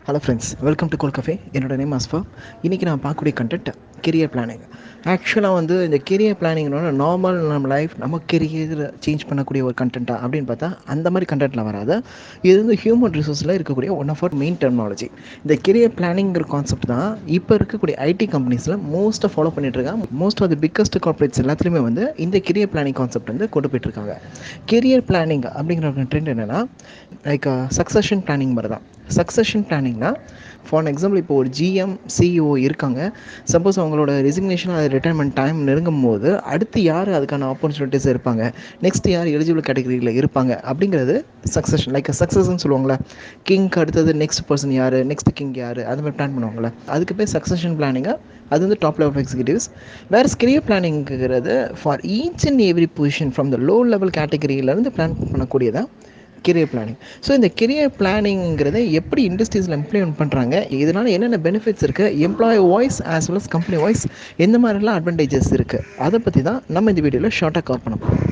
hello friends welcome to goal cafe என்னோட name Asfa இன்றைக்கி நான் பார்க்கக்கூடிய கண்டென்ட் கெரியர் பிளானிங் ஆக்சுவலாக வந்து இந்த கெரியர் பிளானிங்னோட நார்மல் நம்ம லைஃப் நம்ம கெரியர் சேஞ்ச் பண்ணக்கூடிய ஒரு கண்டென்ட்டா அப்படின்னு பார்த்தா அந்த மாதிரி கண்டென்ட்டில் வராது இது வந்து ஹியூமன் ரிசோர்ஸில் இருக்கக்கூடிய one of our main terminology இந்த கெரியர் பிளானிங்கிற கான்செப்ட் தான் இப்போ இருக்கக்கூடிய ஐடி கம்பெனிஸில் மோஸ்ட்டாக ஃபாலோ பண்ணிட்டு இருக்காங்க most of the biggest corporates எல்லாத்துலேயுமே வந்து இந்த கெரியர் பிளானிங் கான்செப்ட் வந்து கொண்டு போயிட்டு இருக்காங்க கெரியர் பிளானிங் அப்படிங்கிற ஒரு ட்ரெண்ட் என்னென்னா லைக் சக்ஸஷன் பிளானிங் மாதிரி தான் சக்ஸஷன் பிளானிங்னா ஃபார் எக்ஸாம்பிள் இப்போ ஒரு ஜிஎம் சிஇஓ இருக்காங்க சப்போஸ் அவங்களோட ரெசிக்னேஷன் அது ரிட்டைர்மெண்ட் டைம் நெருங்கும் போது அடுத்து யார் அதுக்கான ஆப்பர்ச்சுனிட்டிஸ் இருப்பாங்க நெக்ஸ்ட் யார் எலிஜிபிள் கேட்டகரியில் இருப்பாங்க அப்படிங்கிறது சக்ஸஷன் லைக் சக்ஸஸ்ன்னு சொல்லுவாங்களே கிங்க்கு அடுத்தது நெக்ஸ்ட் பர்சன் யார் நெக்ஸ்ட் கிங் யார் அது மாதிரி பிளான் பண்ணுவாங்களே அதுக்கு பேர் சக்ஸஷன் பிளானிங்காக அது வந்து டாப் லெவல் எக்ஸிக்யூட்டிவ்ஸ் வேறு கெரியர் பிளானிங்கிறது for each and every position from the low level கேட்டகரியிலேருந்து பிளான் பண்ணக்கூடியதான் கெரியர் பிளானிங் ஸோ இந்த கெரியர் பிளானிங்கிறத எப்படி இண்டஸ்ட்ரீஸில் இம்ப்ளிமெண்ட் பண்ணுறாங்க இதனால் என்னென்ன பெனிஃபிட்ஸ் இருக்குது employee voice as well as company voice எந்த மாதிரிலாம் அட்வான்டேஜஸ் இருக்குது அதை பற்றி தான் நம்ம இந்த வீடியோவில் ஷார்ட்டாக கவர் பண்ண போகிறோம்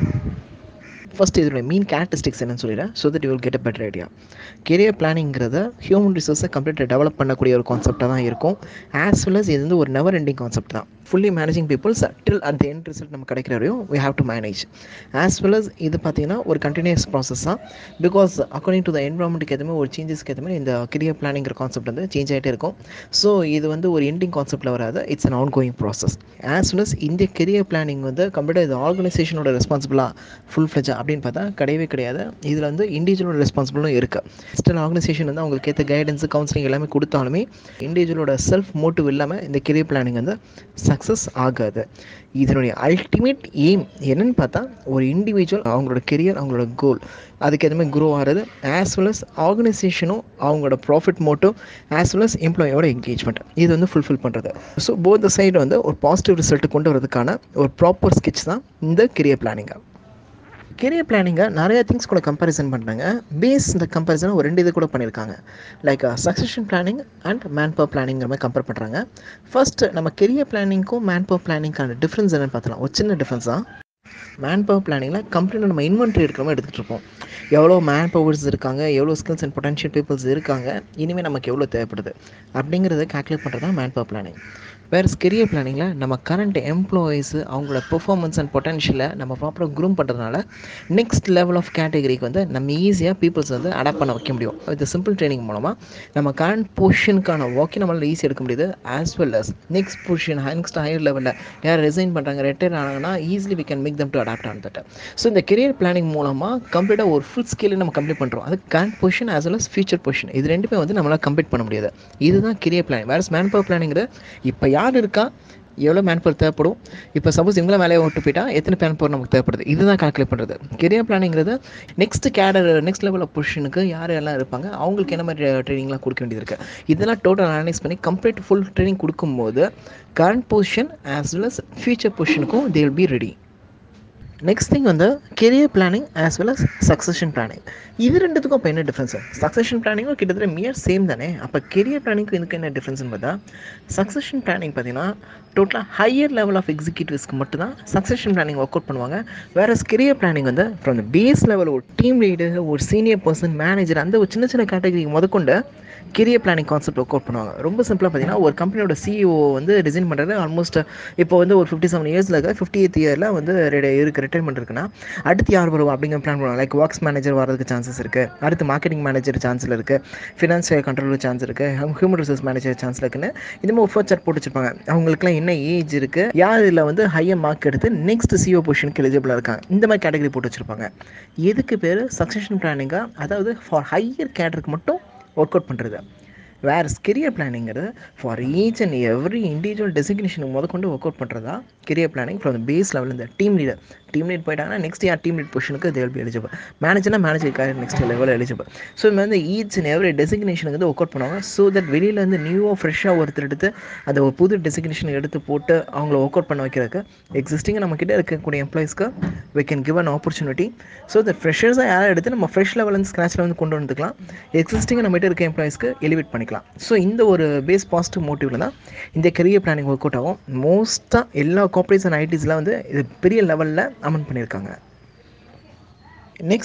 ஃபஸ்ட் இதோட மீன் கேரக்டரிஸ்டிக்ஸ் என்னன்னு சொல்லிடுறேன் so that you will get a better idea career பிளானிங்கிறத ஹியூமன் ரிசோர்ஸை கம்ப்ளீட்டாக டெவலப் பண்ணக்கூடிய ஒரு கான்செப்டாக தான் இருக்கும் ஆஸ் வெல் அஸ் இது வந்து ஒரு நெவர் எண்டிங் கான்செப்ட் தான் fully managing peoples till at the end result நம்ம கிடைக்கிற வரையும் we have to manage as well as இது பார்த்தீங்கன்னா ஒரு கண்டினியூஸ் ப்ராசஸ் தான் பிகாஸ் அக்கார்டிங் டு த என்வரான்மெண்ட்டுக்கு ஏற்ற மாதிரி ஒரு சேஞ்சஸ்க்கு ஏற்ற மாதிரி இந்த கெரியர் பிளானிங்கிற கான்செப்ட் வந்து சேஞ்ச் ஆகிட்டே இருக்கும் ஸோ இது வந்து ஒரு எண்டிங் கான்செப்ட்டில் வராது it's an ongoing process as well as இந்த கெரியர் பிளானிங் வந்து கம்ப்ளீட்டாக இது ஆர்கனைசேஷனோட ரெஸ்பான்சிபிளாக ஃபுல் ஃப்ளெஜா அப்படின்னு பார்த்தா கிடையவே கிடையாது இதில் வந்து இண்டிவிஜுவலோட ரெஸ்பான்சிபிளும் இருக்குது ஸ்டில் ஆர்கனைசேஷன் வந்து அவங்களுக்கு ஏற்ற கைடன்ஸு கவுன்சிலிங் எல்லாமே கொடுத்தாலுமே இண்டிவிஜுவலோட செல்ஃப் மோட்டிவ் இல்லாமல் இந்த கெரியர் பிளானிங் வந்து சக்ஸஸ் ஆகாது இதனுடைய அல்டிமேட் எய்ம் என்னன்னு பார்த்தா ஒரு இண்டிவிஜுவல் அவங்களோட கெரியர் அவங்களோட கோல் அதுக்கேற்ற மாதிரி க்ரோ ஆகிறது ஆஸ் வெல் அஸ் ஆர்கனைசேஷனும் அவங்களோட profit motive as well as எம்ப்ளாயோட என்கேஜ்மெண்ட் இது வந்து ஃபுல்ஃபில் பண்ணுறது ஸோ போத் த சைடு வந்து ஒரு பாசிட்டிவ் ரிசல்ட் கொண்டு வரதுக்கான ஒரு ப்ராப்பர் ஸ்கெட்ச் தான் இந்த கெரியர் பிளானிங்காக கெரியர் பிளானிங்கை நிறைய திங்ஸ் கூட கம்பேரிசன் பண்ணுறாங்க பேஸ் இந்த கம்பேரிசனை ஒரு ரெண்டு இது கூட பண்ணியிருக்காங்க like succession planning and man power பிளானிங்கிற மாதிரி கம்பேர் பண்ணுறாங்க ஃபர்ஸ்ட் நம்ம கெரியர் பிளானிங்க்கும் மேன் பவர் பிளானிங்கான டிஃப்ரென்ஸ் என்னென்னு பார்த்தலாம் ஒரு சின்ன டிஃப்ரென்ஸ் தான் மேன் பவர் பிளானிங்கில் கம்பெனியில் நம்ம இன்வென்ட்ரி எடுக்கிற மாதிரி எடுத்துகிட்டு இருப்போம் எவ்வளோ மேன் பவர்ஸ் இருக்காங்க எவ்வளோ ஸ்கில்ஸ் அண்ட் பொட்டன்ஷியல் பீப்புள்ஸ் இருக்காங்க இனிமேல் நமக்கு எவ்வளோ தேவைப்படுது அப்படிங்கிறத கால்குலேட் பண்ணுறது தான் மேன் பவர் பிளானிங் வேறு கெரியர் பிளானிங்கில் நம்ம கரண்ட் எம்ப்ளாயீஸு அவங்களோட பெர்ஃபார்மன்ஸ் அண்ட் பொட்டன்ஷியலை நம்ம ப்ராப்பராக க்ரூம் பண்ணுறதுனால நெக்ஸ்ட் லெவல் ஆஃப் கேட்டகரிக்கு வந்து நம்ம ஈஸியாக பீப்புள்ஸ் வந்து அடாப்ட் பண்ண வைக்க முடியும் இது சிம்பிள் ட்ரைனிங் மூலமாக நம்ம கரண்ட் பொசிஷனுக்கான ஒர்க்கை நம்மளால் ஈஸியாக எடுக்க முடியுது as well as next position next higher லெவலில் யார் ரிசைன் பண்ணுறாங்க ரிட்டையர் ஆனாங்கன்னா easily we can make them to adapt on that so இந்த கெரியர் பிளானிங் மூலமாக கம்ப்ளீட்டாக ஒரு ஃபுல் ஸ்கில்லை நம்ம கம்ப்ளீட் பண்ணுறோம் அது current position as well as future position இது ரெண்டுமே வந்து நம்மளால் கம்ப்ளீட் பண்ண முடியாது இதுதான் கெரியர் பிளானிங் வேறு மேன் பவர் பிளானிங்கிறது இப்போ யார் இருக்கா எவ்வளோ மேன் பவர் தேவைப்படும் இப்போ சப்போஸ் இவங்கள வேலையை விட்டு போயிட்டா எத்தனை மேன் பவர் நமக்கு தேவைப்படுது இதுதான் கால்குலேட் பண்ணுறது கெரியர் பிளானிங்கிறது next cadre next level of பொசிஷனுக்கு யார் எல்லாம் இருப்பாங்க அவங்களுக்கு என்ன மாதிரி ட்ரைனிங்லாம் கொடுக்க வேண்டியது இருக்குது இதெல்லாம் டோட்டல் அனலைஸ் பண்ணி கம்ப்ளீட் ஃபுல் ட்ரைனிங் கொடுக்கும்போது current position as well as future பொசிஷனுக்கும் they will be ready next thing வந்து career planning as well as succession planning இது ரெண்டுத்துக்கும் இப்போ என்ன டிஃப்ரென்ஸு சக்ஸஷன் பிளானிங்கும் கிட்டத்தட்ட மியர் சேம் தானே அப்போ கெரியர் பிளானிங்க்கும் இதுக்கு என்ன டிஃப்ரென்ஸ்னு பார்த்தா சக்ஸஷன் பிளானிங் பார்த்தீங்கன்னா டோட்டலாக ஹையர் லெவல் ஆஃப் எக்ஸிக்யூட்டிவ்ஸ்க்கு மட்டும் தான் சக்ஸஷன் பிளானிங் ஒர்க் அவுட் பண்ணுவாங்க வேறு கெரியர் பிளானிங் வந்து ஃப்ரம் த பேஸ் லெவல் ஒரு டீம் லீடர் ஒரு சீனியர் பர்சன் மேனேஜர் அந்த ஒரு சின்ன சின்ன கேட்டகரிக்கு முதற்கொண்டு career planning concept work out பண்ணுவாங்க ரொம்ப சிம்பிளாக பார்த்தீங்கன்னா ஒரு கம்பெனியோட சிஇஓ வந்து டிசைன் பண்ணுறது ஆல்மோஸ்ட் இப்போ வந்து ஒரு ஃபிஃப்டி செவன் இயர்ஸில் இருக்க ஃபிஃப்டி எய்த் இயரில் வந்து இருக்கு ரிட்டைர்மெண்ட் இருக்குன்னா அடுத்து யார் வருவா அப்படிங்கிற பிளான் பண்ணுவாங்க லைக் ஒர்க்ஸ் மேனேஜர் வரதுக்கு சான்சஸ் இருக்குது அடுத்து மார்க்கெட்டிங் மேனேஜர் சான்ஸில் இருக்குது ஃபினான்ஷியல் கண்ட்ரோல் சான்ஸ் இருக்குது ஹியூமன் ரிசோர்ஸ் மேனேஜர் சான்ஸில் இருக்குன்னு இந்த மாதிரி ஒரு சார்ட் போட்டு வச்சிருப்பாங்க அவங்களுக்குலாம் என்ன ஏஜ் இருக்குது யார் இதில் வந்து ஹையர் மார்க் எடுத்து நெக்ஸ்ட் சிஓ பொசிஷனுக்கு எலிஜிபிளாக இருக்காங்க இந்த மாதிரி கேட்டகரி போட்டு வச்சிருப்பாங்க எதுக்கு பேர் சக்ஸஷன் பிளானிங்காக அதாவது ஃபார் ஹையர் கேட்டருக்கு மட்டும் ஒர்க் அவுட் பண்ணுறது வேறு கெரியர் பிளானிங்கிறது for each and every individual டெசிக்னேஷனுக்கு முத கொண்டு ஒர்க் அவுட் பண்ணுறதா career planning from base level இந்த டீம் லீடர் டீம் லீட் போயிட்டாங்கன்னா நெக்ஸ்ட் யார் டீம் லீட் பொசிஷனுக்கு தேல் பி எலிஜிபிள் மேனேஜர்னா manager next level eligible so இது வந்து ஈச் அண்ட் எவ்ரி டெசிக்னேஷனுக்கு வந்து ஒர்க் அவுட் பண்ணுவாங்க ஸோ தட் வெளியிலேருந்து நியூவாக ஃப்ரெஷ்ஷாக ஒருத்தர் எடுத்து அதை ஒரு புது டெசிக்னேஷன் எடுத்து போட்டு அவங்கள ஒர்க் அவுட் பண்ண வைக்கிறதுக்கு எக்ஸிஸ்டிங்காக நம்ம கிட்டே இருக்கக்கூடிய எம்ப்ளாயிஸ்க்கு we can give an opportunity so that ஃப்ரெஷர்ஸாக யாரை எடுத்து நம்ம ஃப்ரெஷ் லெவல் ஸ்க்ராச்சில் வந்து கொண்டு வந்துக்கலாம் எக்ஸிஸ்டிங்காக நம்ம கிட்ட இருக்க எம்ப்ளாயிஸ்க்கு எலிவேட் பண்ணிக்கலாம் ஸோ இந்த ஒரு பேஸ் பாசிட்டிவ் மோட்டிவில் தான் இந்த கெரியர் பிளானிங் ஒர்க் அவுட் ஆகும் மோஸ்ட்டாக எல்லா கார்பரேட்ஸ் அண்ட் ஐடிஸ்லாம் வந்து இது பெரிய லெவலில் அமௌண்ட் பண்ணியிருக்காங்க நெக்ஸ்ட் திங்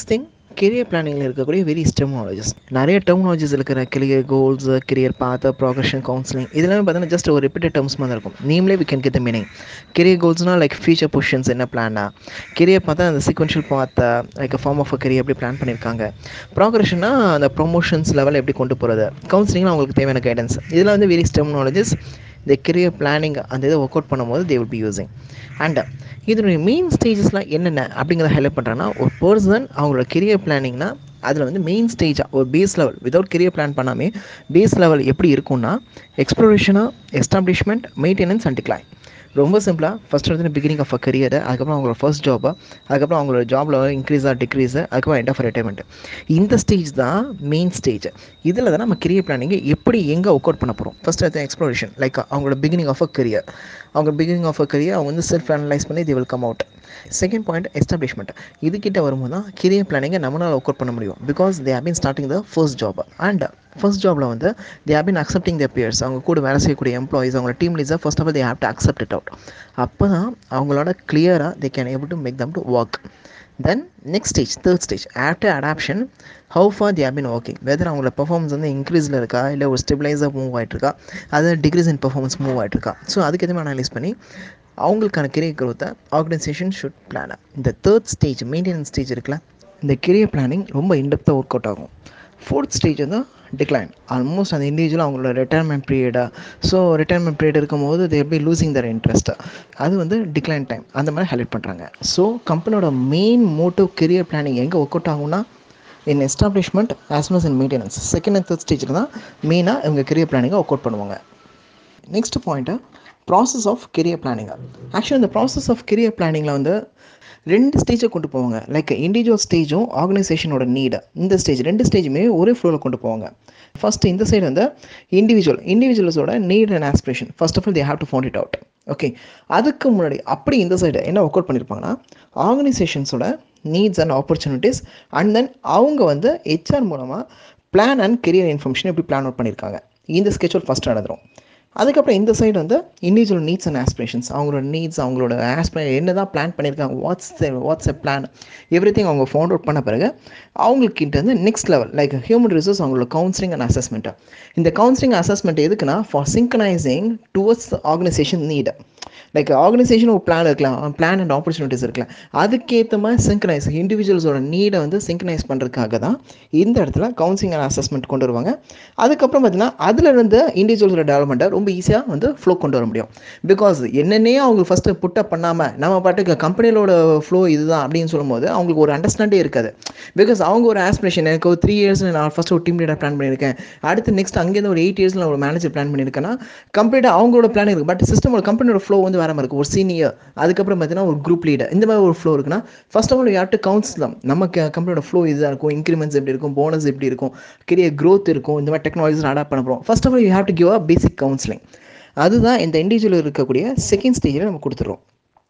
கெரியர் பிளானிங்கில் இருக்கக்கூடிய வெரிஸ் டெர்மினாலஜிஸ் நிறைய டெர்மினாலஜிஸ் இருக்கிற career goals career path progression counselling இதெல்லாமே பார்த்தீங்கன்னா ஜஸ்ட் ஒரு ரிப்பீட்டட் டேர்ம்ஸ் மாதிரி இருக்கும் நீங்களே we can get the meaning career கோல்ஸ்னால் லைக் ஃபியூச்சர் பொசிஷன்ஸ் என்ன பிளானா கெரியர் பார்த்தா அந்த சீக்வன்ஷியல் பார்த்த like form of a career எப்படி பிளான் பண்ணியிருக்காங்க ப்ரோக்ரஷன்னா அந்த ப்ரொமோஷன்ஸ் லெவல் எப்படி கொண்டு போகிறது கவுன்சிலிங்னா அவங்களுக்கு தேவையான கைடன்ஸ் இதெல்லாம் வந்து வெரிஸ் டெர்மினாலஜிஸ் இந்த கெரியர் பிளானிங் அந்த இதை ஒர்க் அவுட் பண்ணும்போது they will be using and இதனுடைய மெயின் ஸ்டேஜஸ்லாம் என்னென்ன அப்படிங்கிறத ஹைலைட் பண்ணுறேன்னா ஒரு பர்சன் அவங்களோட கெரியர் பிளானிங்னா அதில் வந்து மெயின் ஸ்டேஜாக ஒரு base level without career plan பண்ணாமே பேஸ் லெவல் எப்படி இருக்கும்னா எக்ஸ்ப்ளோரேஷனாக எஸ்டாப்ளிஷ்மெண்ட் மெயின்டெனன்ஸ் அண்ட் டிக்ளைன் ரொம்ப சிம்பிளாக ஃபஸ்ட் வந்து பிகினிங் ஆஃப் அ கரியர் அதுக்கப்புறம் அவங்களோட ஃபர்ஸ்ட் ஜாபு அதுக்கப்புறம் அவங்களோட ஜாபில் இன்க்ரீஸாக டிக்ரீஸு அதுக்கப்புறம் எண்ட் ஆஃப் ரிட்டைர்மெண்ட் இந்த ஸ்டேஜ் தான் மெயின் ஸ்டேஜ் இதில் தான் நம்ம கெரியர் பிளானிங் எப்படி எங்கே ஒர்க் அவுட் பண்ண போகிறோம் ஃபஸ்ட் அது எக்ஸ்ப்ளோரேஷன் லைக் அவங்களோட பிகினிங் ஆஃப் அ கரியர் அவங்க பிகினிங் ஆஃப் அ கரியர் அவங்க வந்து செல்ஃப் அனலைஸ் பண்ணி they will come out second point establishment இதுக்கிட்ட வரும்போது தான் கெரியர் பிளானிங்கை நம்மளால் ஒர்க் அவுட் பண்ண முடியும் because they have been starting the first job and first ஜாபில் வந்து they have been accepting the peers அவங்க கூட வேலை செய்யக்கூடிய எம்ப்ளாயிஸ் அவங்களோட டீம் லீஸாக first of all they have to accept it out அப்போ தான் அவங்களோட கிளியராக they can able to make them to work then next stage third stage after adoption how far they been working whether அவங்களோட performance வந்து இன்க்ரீஸில் இருக்கா இல்லை ஒரு ஸ்டெபிளைஸாக மூவ் ஆகிட்டுருக்கா அது டிக்ரீஸ் இன் பர்ஃபார்மன்ஸ் மூவ் ஆகிட்டுருக்கா ஸோ அதுக்கு எதுவுமே அனலைஸ் பண்ணி அவங்களுக்கான கெரியர் க்ரோத்தை ஆர்கனைசேஷன் ஷுட் பிளான் இந்த தேர்ட் ஸ்டேஜ் மெயின்டெனன்ஸ் ஸ்டேஜ் இருக்குல்ல இந்த கெரியர் பிளானிங் ரொம்ப இன்டெப்த்தாக ஒர்க் அவுட் ஆகும் ஃபோர்த் ஸ்டேஜ் வந்து டிக்ளைன் ஆல்மோஸ்ட் அந்த இண்டிவிஜுவல் அவங்களோட ரிட்டையர்மெண்ட் பீரியடாக ஸோ ரிட்டையர்மெண்ட் பீரியட் இருக்கும்போது they be losing their interest அது வந்து டிக்ளைன் டைம் அந்த மாதிரி ஹைலைட் பண்ணுறாங்க ஸோ கம்பெனியோட மெயின் மோட்டிவ் கெரியர் பிளானிங் எங்கே ஒர்க் அவுட் ஆகும்னா in establishment as well in maintenance second and third ஸ்டேஜில் தான் மெயினாக இவங்க கெரியர் பிளானிங்கை ஒர்க் அவுட் பண்ணுவாங்க next point process of career planning actually இந்த ப்ராசஸ் ஆஃப் கெரியர் பிளானிங்கில் வந்து ரெண்டு ஸ்டேஜை கொண்டு போவாங்க லைக் இண்டிவிஜுவல் ஸ்டேஜும் ஆர்கனைசேஷனோட நீடு இந்த ஸ்டேஜ் ரெண்டு ஸ்டேஜுமே ஒரே ஃப்ளோவில் கொண்டு போவாங்க ஃபர்ஸ்ட் இந்த சைடு வந்து இண்டிவிஜுவல் இண்டிவிஜுவல்ஸோட need and aspiration first of all they have to found it out okay அதுக்கு முன்னாடி அப்படி இந்த சைடு என்ன ஒர்க் அவுட் பண்ணியிருப்பாங்கன்னா ஆர்கனைசேஷன்ஸோட needs and opportunities and then அவங்க வந்து ஹெச்ஆர் மூலமாக பிளான் அண்ட் கெரியர் இன்ஃபர்மேஷன் எப்படி பிளான் அவுட் பண்ணியிருக்காங்க இந்த ஸ்கெட்சூல் ஃபஸ்ட் நடந்துடும் அதுக்கப்புறம் இந்த சைடு வந்து இண்டிவிஜுவல் நீட்ஸ் அண்ட் ஆஸ்பிரேஷன்ஸ் அவங்களோட நீட்ஸ் அவங்களோட ஆஸ்பிரே என்ன தான் பிளான் பண்ணியிருக்காங்க what's what's a plan every everything அவங்க ஃபவுண்ட் அவுட் பண்ண பிறகு அவங்கக்கிட்ட வந்து next level like human resource அவங்களோட கவுன்சிலிங் அண்ட் அசஸ்மெண்ட்டு இந்த கவுன்சிலிங் அசஸ்மெண்ட் எதுக்குன்னா for synchronising towards organisation need like organisation ஒரு பிளான் இருக்கலாம் பிளான் அண்ட் ஆப்பர்ச்சுனிட்டிஸ் இருக்கலாம் அதுக்கேற்ற மாதிரி சிங்க்ரைஸ் இண்டிவிஜுவல்ஸோட நீடை வந்து சிங்க்ரைஸ் பண்ணுறதுக்காக தான் இந்த இடத்துல கவுன்சிலிங் அண்ட் அசஸ்மெண்ட் கொண்டு வருவாங்க அதுக்கப்புறம் பார்த்தீங்கன்னா அதில் இருந்து இண்டிவிஜுவல்ஸோட டெவலப்மெண்ட்டை ரொம்ப ஈஸியாக வந்து ஃப்ளோ கொண்டு வர முடியும் பிகாஸ் என்னென்னே அவங்க ஃபஸ்ட்டு புட்டப் பண்ணாமல் நம்ம பாட்டுக்கு கம்பெனியோட ஃப்ளோ இதுதான் அப்படின்னு சொல்லும்போது அவங்களுக்கு ஒரு அண்டர்ஸ்டாண்டே இருக்காது பிகாஸ் அவங்க ஒரு ஆஸ்பிரேஷன் எனக்கு ஒரு த்ரீ இயர்ஸ் நான் ஃபஸ்ட்டு ஒரு டீம் லீடர் பிளான் பண்ணியிருக்கேன் அடுத்து நெக்ஸ்ட் அங்கேருந்து ஒரு எயிட் இயர்ஸில் ஒரு மேனேஜர் பிளான் பண்ணியிருக்கேன்னா கம்ப்ளீட்டாக அவங்களோட பிளான் இருக்குது பட் சிஸ்டமோட கம்பெனியோட ஃப்ளோ வந்து வேற மாதிரி இருக்கும் ஒரு சீனியர் அதுக்கப்புறம் பார்த்தீங்கன்னா ஒரு குரூப் லீடர் இந்த மாதிரி ஒரு ஃப்ளோ இருக்குன்னா ஃபர்ஸ்ட் ஆஃப் ஆல் யார் டு கவுன்சில் நம்ம கம்பெனியோட ஃப்ளோ இதுதான் இருக்கும் இன்க்ரிமெண்ட்ஸ் எப்படி இருக்கும் போனஸ் எப்படி இருக்கும் கெரியர் க்ரோத் இருக்கும் இந்த மாதிரி டெக்னாலஜிஸ் அடாப்ட் பண்ண போகிறோம் first of all you have to give a basic counselling அதுதான் இந்த இண்டிவிஜுவல் இருக்கக்கூடிய செகண்ட் ஸ்டேஜில் நம்ம கொடுத்துருவோம்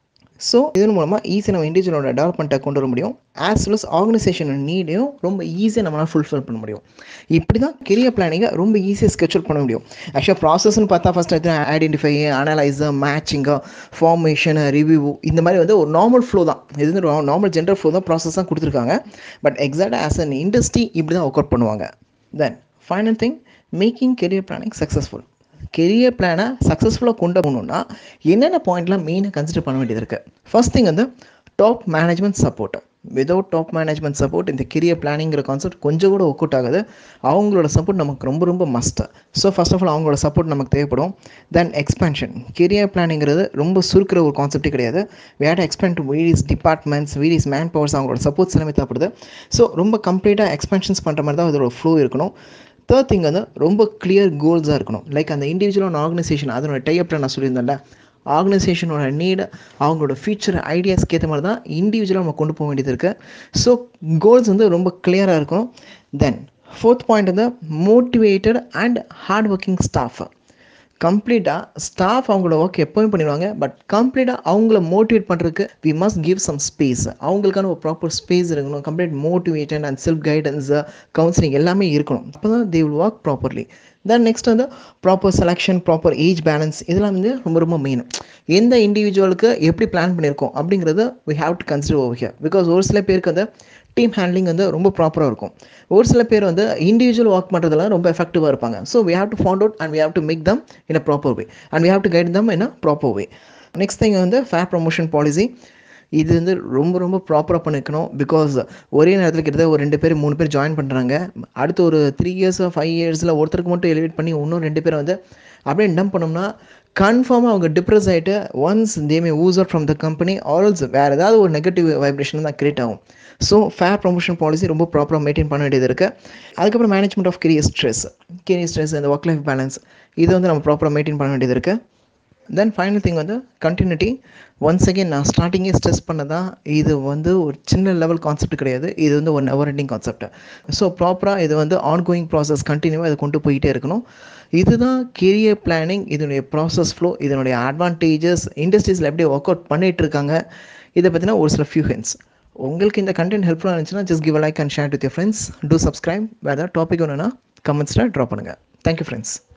ஸோ இதன் மூலமாக ஈஸியாக நம்ம இண்டிவிஜுவலோட டெவலப்மெண்ட்டை கொண்டு வர முடியும் ஆஸ் வெல் அஸ் ஆர்கனைசேஷன் நீடையும் ரொம்ப ஈஸியாக நம்மளால் ஃபுல்ஃபில் பண்ண முடியும் இப்படி தான் கெரியர் பிளானிங்கை ரொம்ப ஈஸியாக ஸ்கெட்சூல் பண்ண முடியும் ஆக்சுவலாக ப்ராசஸ்னு பார்த்தா ஃபஸ்ட் எடுத்து identify analyser matching formation review இந்த மாதிரி வந்து ஒரு நார்மல் ஃப்ளோ தான் இது வந்து நார்மல் ஜென்ரல் ஃப்ளோ தான் ப்ராசஸ் தான் கொடுத்துருக்காங்க பட் எக்ஸாக்டாக ஆஸ் அன் இண்டஸ்ட்ரி இப்படி தான் ஒர்க் அவுட் பண்ணுவாங்க then final thing making career planning successful career பிளானை சக்ஸஸ்ஃபுல்லாக கொண்டு போகணுன்னா என்னென்ன பாயிண்ட்லாம் மெயினாக கன்சிடர் பண்ண வேண்டியது இருக்குது ஃபர்ஸ்ட் திங் வந்து top management support without top management support இந்த கெரியர் பிளானிங்கிற கான்செப்ட் கொஞ்சம் கூட ஒர்க் அவுட் ஆகுது அவங்களோட சப்போர்ட் நமக்கு ரொம்ப ரொம்ப must so first of all அவங்களோட சப்போர்ட் நமக்கு தேவைப்படும் தென் எக்ஸ்பென்ஷன் கெரியர் பிளானிங்கிறது ரொம்ப சுருக்கிற ஒரு கான்செப்டே கிடையாது what expand various departments various man powers அவங்களோட சப்போர்ட்ஸ் எல்லாமே தேவைப்படுது ஸோ ரொம்ப கம்ப்ளீட்டாக எக்ஸ்பென்ஷன்ஸ் பண்ணுற மாதிரி தான் அதோட ஃப்ளோ இருக்கணும் தேர்ட் திங் வந்து ரொம்ப கிளியர் கோல்ஸாக இருக்கணும் லைக் அந்த இண்டிவிஜுவலான ஆர்கனைசேஷன் அதனோட டைப்பில் நான் சொல்லியிருந்தேன்ல ஆர்கனைசேஷனோட நீடு அவங்களோட ஃபியூச்சர் ஐடியாஸ்க்கு ஏற்ற மாதிரி தான் இண்டிவிஜுவலாக நம்ம கொண்டு போக வேண்டியது இருக்குது ஸோ கோல்ஸ் வந்து ரொம்ப கிளியராக இருக்கணும் தென் ஃபோர்த் பாயிண்ட் வந்து motivated and hard working staff கம்ப்ளீட்டாக ஸ்டாஃப் அவங்களோட ஒர்க் எப்போயும் பண்ணிடுவாங்க பட் கம்ப்ளீட்டாக அவங்கள மோட்டிவேட் பண்ணுறதுக்கு we must give some space அவங்களுக்கான ஒரு ப்ராப்பர் ஸ்பேஸ் இருக்கணும் complete motivated and self guidance counselling எல்லாமே இருக்கணும் அப்போ தான் they will work properly then next வந்து proper selection proper age balance இதெல்லாம் வந்து ரொம்ப ரொம்ப மெயின் எந்த இண்டிவிஜுவலுக்கு எப்படி பிளான் பண்ணியிருக்கோம் அப்படிங்கிறத we have to consider over here because ஒரு சில பேருக்கு வந்து டீம் ஹேண்ட்லிங் வந்து ரொம்ப ப்ராப்பராக இருக்கும் ஒரு சில பேர் வந்து இண்டிவிஜுவல் ஒர்க் பண்ணுறதுலாம் ரொம்ப எஃபெக்டிவாக இருப்பாங்க so we have to found out and we have to make them in a proper way and we have to guide them in a proper way next thing வந்து ஃபேர் ப்ரொமோஷன் பாலிசி இது வந்து ரொம்ப ரொம்ப ப்ராப்பராக பண்ணிக்கணும் because ஒரே நேரத்தில் கிட்டத்தட்ட ஒரு ரெண்டு பேர் மூணு பேர் ஜாயின் பண்ணுறாங்க அடுத்து ஒரு த்ரீ இயர்ஸ் ஃபைவ் இயர்ஸில் ஒருத்தருக்கு மட்டும் எலிவேட் பண்ணி இன்னும் ரெண்டு பேரை வந்து அப்படியே டம்ப் பண்ணோம்னா கன்ஃபார்மாக அவங்க டிப்ரெஸ் ஆகிட்டு once they may ooze out from the company also வேறு ஏதாவது ஒரு நெகட்டிவ் வைப்ரேஷன் தான் கிரியேட் ஆகும் ஸோ ஃபேர் ப்ரொமோஷன் பாலிசி ரொம்ப ப்ராப்பராக மெயின்டைன் பண்ண வேண்டியது இருக்குது அதுக்கப்புறம் management of career stress career stress இந்த ஒர்க் லைஃப் பேலன்ஸ் இது வந்து நம்ம ப்ராப்பராக மெயின்டைன் பண்ண வேண்டியது இருக்குது தென் ஃபைனல் திங் வந்து கண்டினியூட்டி ஒன்ஸ் அகேன் நான் ஸ்டார்டிங்கே ஸ்ட்ரெஸ் பண்ணதான் இது வந்து ஒரு சின்ன லெவல் கான்செப்ட் கிடையாது இது வந்து ஒரு நெவர் எண்டிங் கான்செப்ட் ஸோ ப்ராப்பராக இது வந்து ஆன் கோயிங் ப்ராசஸ் கண்டினியூவாக இதை கொண்டு போயிட்டே இருக்கணும் இதுதான் கெரியர் பிளானிங் இதனுடைய ப்ராசஸ் ஃப்ளோ இதனுடைய அட்வான்டேஜஸ் இண்டஸ்ட்ரீஸில் எப்படி ஒர்க் அவுட் பண்ணிகிட்டு இருக்காங்க இதை பற்றின ஒரு சில ஃபியூ ஹென்ஸ் உங்களுக்கு இந்த கண்டென்ட் ஹெல்ப்ஃபுல்லாக இருந்துச்சுன்னா just give like and share with your friends do subscribe வேறு ஏதாவது டாபிக் ஒன்றுனா கமெண்ட்ஸில் ட்ராப் பண்ணுங்கள் தேங்க்யூ ஃப்ரெண்ட்ஸ்